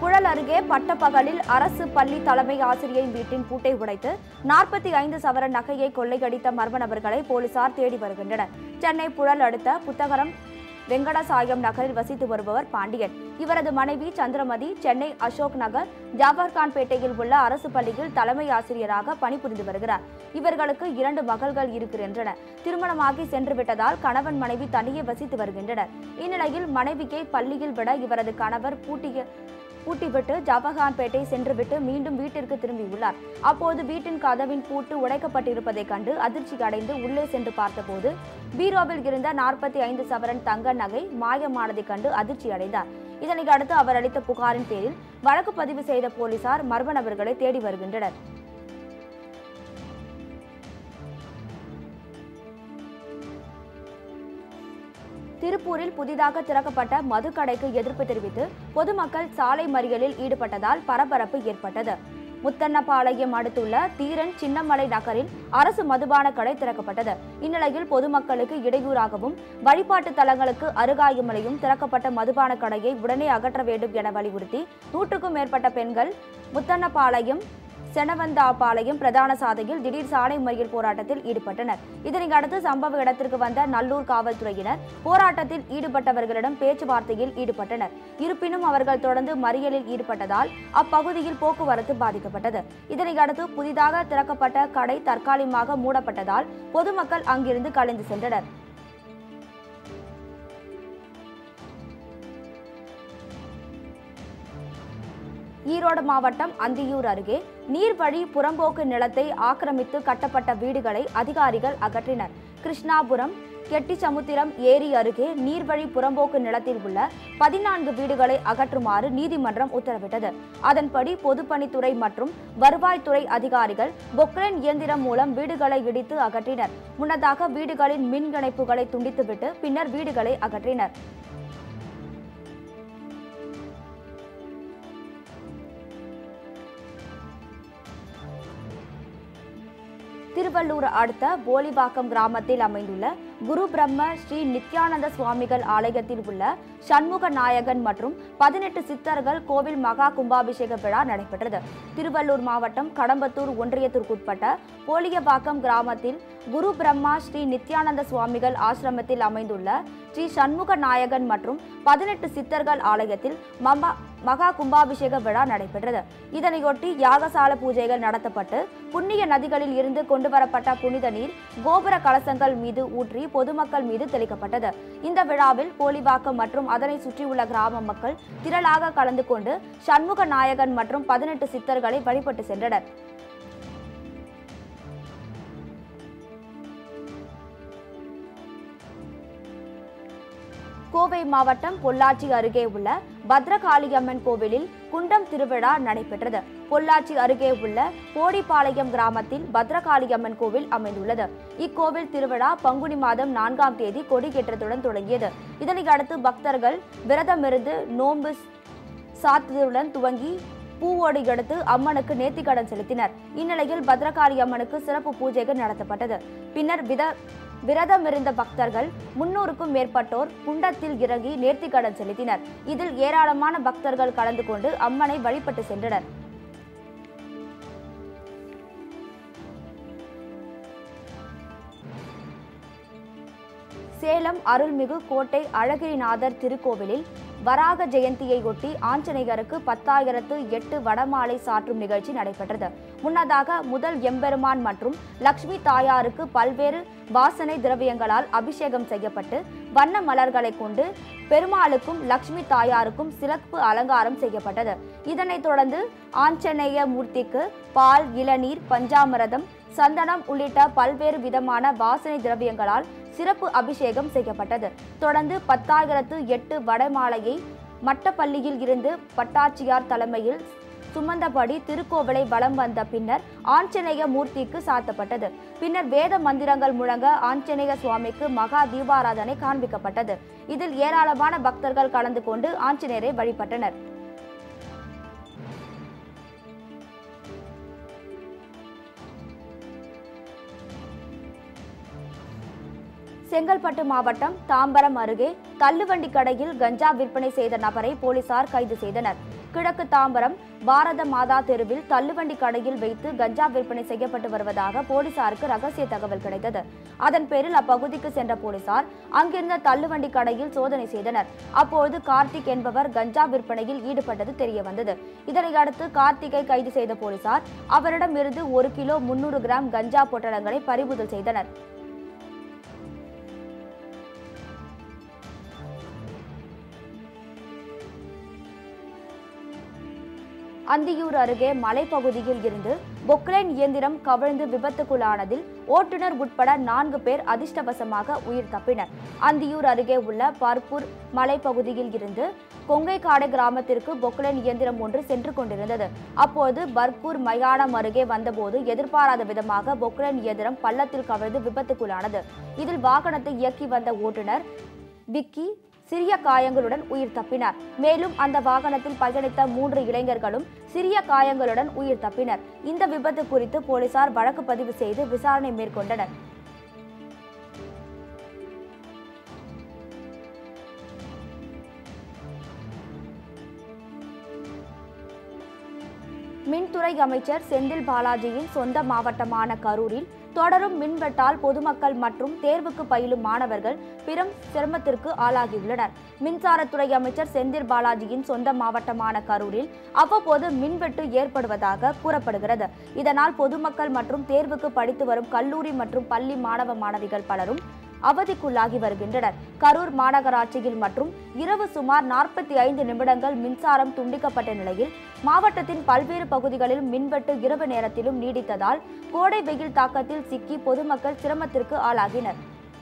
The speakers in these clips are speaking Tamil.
புழல் அருகே பட்டப்பகலில் அரசு பள்ளி தலைமை ஆசிரியை வீட்டின் பூட்டை உடைத்து நாற்பத்தி ஐந்து சவரன் நகையை கொள்ளையடித்த மர்ம நபர்களை போலீசார் தேடி வருகின்றனர் சென்னை புழல் அடுத்த புத்தகரம் வெங்கடசாயம் நகரில் வசித்து வருபவர் பாண்டியன் இவரது மனைவி சந்திரமதி சென்னை அசோக் நகர் ஜாபர்கான் பேட்டையில் உள்ள அரசு பள்ளியில் தலைமை ஆசிரியராக பணிபுரிந்து வருகிறார் இவர்களுக்கு இரண்டு மகள்கள் இருக்கின்றன திருமணமாகி சென்று விட்டதால் கணவன் மனைவி தனியே வசித்து வருகின்றனர் இந்நிலையில் மனைவியை பள்ளியில் விட இவரது கணவர் பூட்டிய பூட்டிவிட்டு ஜவஹான்பேட்டை சென்றுவிட்டு மீண்டும் வீட்டிற்கு திரும்பியுள்ளார் அப்போது வீட்டின் கதவின் பூட்டு உடைக்கப்பட்டிருப்பதைக் கண்டு அதிர்ச்சி அடைந்து உள்ளே சென்று பார்த்தபோது பீரோவில் இருந்த நாற்பத்தி ஐந்து சவரன் தங்க நகை மாயமானதைக் கண்டு அதிர்ச்சி அடைந்தார் இதனை அடுத்து அவர் அளித்த புகாரின் பேரில் வழக்கு பதிவு செய்த போலீசார் மர்ம நபர்களை தேடி வருகின்றனர் திருப்பூரில் புதிதாக திறக்கப்பட்ட மதுக்கடைக்கு எதிர்ப்பு தெரிவித்து பொதுமக்கள் சாலை மறியலில் ஈடுபட்டதால் பரபரப்பு ஏற்பட்டது முத்தன்னபாளையம் அடுத்துள்ள தீரன் சின்னமலை நகரில் அரசு மதுபான கடை திறக்கப்பட்டது இந்நிலையில் பொதுமக்களுக்கு இடையூறாகவும் வழிபாட்டு தலங்களுக்கு அருகாயுமலையும் திறக்கப்பட்ட மதுபான கடையை உடனே அகற்ற வேண்டும் என வலியுறுத்தி நூற்றுக்கும் மேற்பட்ட பெண்கள் முத்தன்னபாளையம் செனவந்தாபாளையம் பிரதான சாலையில் திடீர் சாலை மறியல் போராட்டத்தில் ஈடுபட்டனர் இதனை அடுத்து சம்பவ இடத்திற்கு வந்த நல்லூர் காவல்துறையினர் போராட்டத்தில் ஈடுபட்டவர்களிடம் பேச்சுவார்த்தையில் ஈடுபட்டனர் இருப்பினும் அவர்கள் தொடர்ந்து மறியலில் ஈடுபட்டதால் அப்பகுதியில் போக்குவரத்து பாதிக்கப்பட்டது இதனை அடுத்து புதிதாக திறக்கப்பட்ட கடை தற்காலிகமாக மூடப்பட்டதால் பொதுமக்கள் அங்கிருந்து கலைந்து சென்றனர் ஈரோடு மாவட்டம் அந்தியூர் அருகே நீர்வழி புறம்போக்கு நிலத்தை ஆக்கிரமித்து கட்டப்பட்ட வீடுகளை அதிகாரிகள் அகற்றினர் கிருஷ்ணாபுரம் கெட்டிச்சமுத்திரம் ஏரி அருகே நீர்வழி புறம்போக்கு நிலத்தில் உள்ள பதினான்கு வீடுகளை அகற்றுமாறு நீதிமன்றம் உத்தரவிட்டது அதன்படி பொதுப்பணித்துறை மற்றும் வருவாய்த்துறை அதிகாரிகள் பொக்லைன் இயந்திரம் மூலம் வீடுகளை இடித்து அகற்றினர் முன்னதாக வீடுகளின் மின் இணைப்புகளை துண்டித்துவிட்டு பின்னர் வீடுகளை அகற்றினர் திருவள்ளூர் அடுத்த போலிவாக்கம் கிராமத்தில் அமைந்துள்ள குரு பிரம்ம ஸ்ரீ நித்யானந்த சுவாமிகள் ஆலயத்தில் உள்ள சண்முக நாயகன் மற்றும் பதினெட்டு சித்தர்கள் கோவில் மகா கும்பாபிஷேக விழா நடைபெற்றது திருவள்ளூர் மாவட்டம் கடம்பத்தூர் ஒன்றியத்திற்குட்பட்ட போலியவாக்கம் கிராமத்தில் குரு பிரம்மா ஸ்ரீ நித்யானந்த சுவாமிகள் ஆசிரமத்தில் அமைந்துள்ள ஸ்ரீ சண்முக நாயகன் மற்றும் பதினெட்டு சித்தர்கள் ஆலயத்தில் மமா மகா கும்பாபிஷேக விழா நடைபெற்றது இதனையொட்டி யாகசால பூஜைகள் நடத்தப்பட்டு புண்ணிய நதிகளில் இருந்து கொண்டு வரப்பட்ட புனித நீர் கோபுர கலசங்கள் மீது ஊற்றி பொதுமக்கள் மீது தெளிக்கப்பட்டது இந்த விழாவில் போலிவாக்கம் மற்றும் அதனை சுற்றியுள்ள கிராம மக்கள் திரளாக கலந்து கொண்டு சண்முக நாயகன் மற்றும் பதினெட்டு சித்தர்களை வழிபட்டு சென்றனர் கோவை மாவட்டம் பொள்ளாச்சி அருகே உள்ள பத்ரகாளியம்மன் கோவிலில் குண்டம் திருவிழா நடைபெற்றது பொள்ளாச்சி அருகே உள்ள போடிப்பாளையம் கிராமத்தில் பத்ரகாளியம்மன் கோவில் அமைந்துள்ளது இக்கோவில் திருவிழா பங்குனி மாதம் நான்காம் தேதி கொடியேற்றத்துடன் தொடங்கியது இதனை அடுத்து பக்தர்கள் விரதமிருந்து நோன்பு சாத்துடன் துவங்கி பூவோடு எடுத்து அம்மனுக்கு நேர்த்திக்கடன் செலுத்தினர் இந்நிலையில் பத்ரகாளி அம்மனுக்கு சிறப்பு பூஜைகள் நடத்தப்பட்டது பின்னர் வித விரதமிருந்த பக்தர்கள் முன்னூறுக்கும் மேற்பட்டோர் குண்டத்தில் இறங்கி நேர்த்திக்கடன் செலுத்தினர் இதில் ஏராளமான பக்தர்கள் கலந்து கொண்டு அம்மனை வழிபட்டு சென்றனர் சேலம் அருள்மிகு கோட்டை அழகிரிநாதர் திருக்கோவிலில் வராக ஜெயந்தியையொட்டி ஆஞ்சநேயருக்கு பத்தாயிரத்து எட்டு வடமாலை சாற்றும் நிகழ்ச்சி நடைபெற்றது முன்னதாக முதல் எம்பெருமான் மற்றும் லக்ஷ்மி தாயாருக்கு பல்வேறு வாசனை திரவியங்களால் அபிஷேகம் செய்யப்பட்டு வண்ண மலர்களை கொண்டு பெருமாளுக்கும் லக்ஷ்மி தாயாருக்கும் சிறப்பு அலங்காரம் செய்யப்பட்டது இதனைத் தொடர்ந்து ஆஞ்சநேய மூர்த்திக்கு பால் இளநீர் பஞ்சாமிரதம் சந்தனம் உள்ளிட்ட பல்வேறு விதமான வாசனை திரவியங்களால் சிறப்பு அபிஷேகம் செய்யப்பட்டது தொடர்ந்து பத்தாயிரத்து எட்டு வடமாலையை மட்டப்பள்ளியில் இருந்து பட்டாட்சியார் தலைமையில் சுமந்தபடி திருக்கோவிலை வலம் வந்த பின்னர் ஆஞ்சநேய மூர்த்திக்கு சாத்தப்பட்டது பின்னர் வேத மந்திரங்கள் முழங்க ஆஞ்சநேய சுவாமிக்கு மகா தீபாராதனை காண்பிக்கப்பட்டது இதில் ஏராளமான பக்தர்கள் கலந்து கொண்டு ஆஞ்சநேயரை வழிபட்டனர் செங்கல்பட்டு மாவட்டம் தாம்பரம் அருகே தள்ளுவண்டி கடையில் கஞ்சா விற்பனை செய்த நபரை போலீசார் கைது செய்தனர் கிழக்கு தாம்பரம் பாரத மாதா தெருவில் தள்ளுவண்டி கடையில் வைத்து கஞ்சா விற்பனை செய்யப்பட்டு வருவதாக போலீசாருக்கு ரகசிய தகவல் கிடைத்தது அதன் பேரில் அப்பகுதிக்கு சென்ற போலீசார் அங்கிருந்த தள்ளுவண்டி கடையில் சோதனை செய்தனர் அப்போது கார்த்திக் என்பவர் கஞ்சா விற்பனையில் ஈடுபட்டது தெரிய வந்தது இதனை அடுத்து கார்த்திகை கைது செய்த போலீசார் அவரிடம் இருந்து ஒரு கிலோ முன்னூறு கிராம் கஞ்சா பொட்டலங்களை பறிமுதல் செய்தனர் அந்தியூர் அருகே மலைப்பகுதியில் இருந்து பொக்லைன் இயந்திரம் கவிழ்ந்து விபத்துக்குள்ளானதில் ஓட்டுநர் உட்பட நான்கு பேர் அதிர்ஷ்டவசமாக உயிர் தப்பினர் அந்தியூர் அருகே உள்ள பர்பூர் மலைப்பகுதியில் இருந்து கொங்கைக்காடு கிராமத்திற்கு பொக்லைன் இயந்திரம் ஒன்று சென்று கொண்டிருந்தது அப்போது பர்பூர் மயானம் அருகே வந்தபோது எதிர்பாராத விதமாக பொக்லைன் இயந்திரம் பள்ளத்தில் கவிழ்ந்து விபத்துக்குள்ளானது இதில் வாகனத்தை இயக்கி வந்த ஓட்டுநர் விக்கி சிறிய காயங்களுடன் உயிர் தப்பினார் மேலும் அந்த வாகனத்தில் பயணித்த மூன்று இளைஞர்களும் சிறிய காயங்களுடன் உயிர் தப்பினர் இந்த விபத்து குறித்து போலீசார் வழக்கு பதிவு செய்து விசாரணை மேற்கொண்டனர் மின்துறை அமைச்சர் செந்தில் பாலாஜியின் சொந்த மாவட்டமான கரூரில் தொடரும் மின்வெட்டால் பொதுமக்கள் மற்றும் தேர்வுக்கு பயிலும் மாணவர்கள் பெரும் சிரமத்திற்கு ஆளாகியுள்ளனர் மின்சாரத்துறை அமைச்சர் செந்தில் பாலாஜியின் சொந்த மாவட்டமான கரூரில் அவ்வப்போது மின்வெட்டு ஏற்படுவதாக கூறப்படுகிறது இதனால் பொதுமக்கள் மற்றும் தேர்வுக்கு படித்து வரும் கல்லூரி மற்றும் பள்ளி மாணவ மாணவிகள் பலரும் அவதிக்குள்ளாகி வருகின்றனர் கரூர் மாநகராட்சியில் மற்றும் இரவு சுமார் நாற்பத்தி ஐந்து நிமிடங்கள் மின்சாரம் துண்டிக்கப்பட்ட நிலையில் மாவட்டத்தின் பல்வேறு பகுதிகளில் மின்வெட்டு இரவு நேரத்திலும் நீடித்ததால் கோடை வெயில் தாக்கத்தில் சிக்கி பொதுமக்கள் சிரமத்திற்கு ஆளாகினர்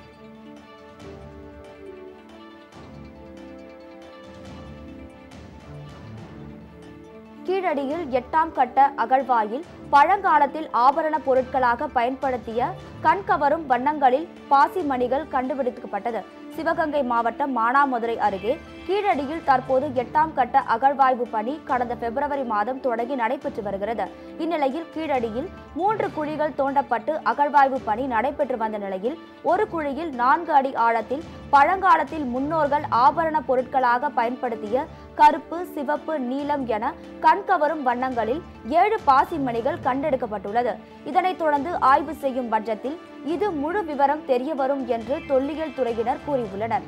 கீழடியில் எட்டாம் கட்ட அகழ்வாயில் பழங்காலத்தில் ஆபரண பொருட்களாக பயன்படுத்திய கண்கவரும் வண்ணங்களில் பாசி மணிகள் கண்டுபிடிக்கப்பட்டது சிவகங்கை மாவட்டம் மானாமதுரை அருகே கீழடியில் தற்போது எட்டாம் கட்ட அகழ்வாய்வு பணி கடந்த பிப்ரவரி மாதம் தொடங்கி நடைபெற்று வருகிறது இந்நிலையில் கீழடியில் மூன்று குழிகள் தோண்டப்பட்டு அகழ்வாய்வு பணி நடைபெற்று வந்த நிலையில் ஒரு குழியில் நான்கு அடி ஆழத்தில் பழங்காலத்தில் முன்னோர்கள் ஆபரண பொருட்களாக பயன்படுத்திய கருப்பு சிவப்பு நீலம் என கண்கவரும் வண்ணங்களில் ஏழு பாசி மணிகள் கண்டெடுக்கப்பட்டுள்ளது இதனைத் தொடர்ந்து ஆய்வு செய்யும் பட்சத்தில் இது முழு விவரம் தெரிய வரும் என்று தொல்லியல் துறையினர் கூறியுள்ளனர்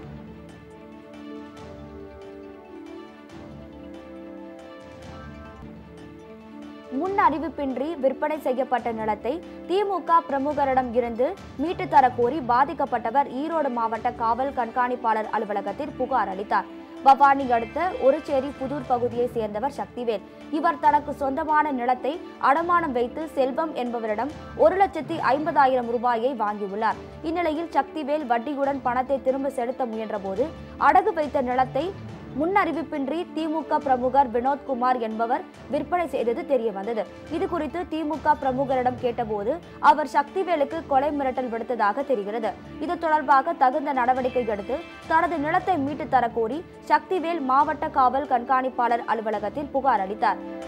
முன் அறிவிப்பின்றி விற்பனை செய்யப்பட்ட நிலத்தை திமுக பிரமுகரிடம் இருந்து மீட்டு தரக் கோரி பாதிக்கப்பட்டவர் ஈரோடு மாவட்ட காவல் கண்காணிப்பாளர் அலுவலகத்தில் புகார் அளித்தார் பவானி அடுத்த ஒருச்சேரி புதூர் பகுதியைச் சேர்ந்தவர் சக்திவேல் இவர் தனக்கு சொந்தமான நிலத்தை அடமானம் வைத்து செல்வம் என்பவரிடம் ஒரு லட்சத்தி ஐம்பதாயிரம் ரூபாயை வாங்கியுள்ளார் இந்நிலையில் சக்திவேல் வட்டியுடன் பணத்தை திரும்ப செலுத்த முயன்றபோது அடகு வைத்த நிலத்தை முன்னறிவிப்பின்றி திமுக பிரமுகர் வினோத்குமார் என்பவர் விற்பனை செய்தது தெரிய வந்தது இது குறித்து திமுக பிரமுகரிடம் கேட்டபோது அவர் சக்திவேலுக்கு கொலை மிரட்டல் விடுத்ததாக தெரிகிறது இது தொடர்பாக தகுந்த நடவடிக்கை எடுத்து தனது நிலத்தை மீட்டு தரக் கோரி சக்திவேல் மாவட்ட காவல் கண்காணிப்பாளர் அலுவலகத்தில் புகார் அளித்தார்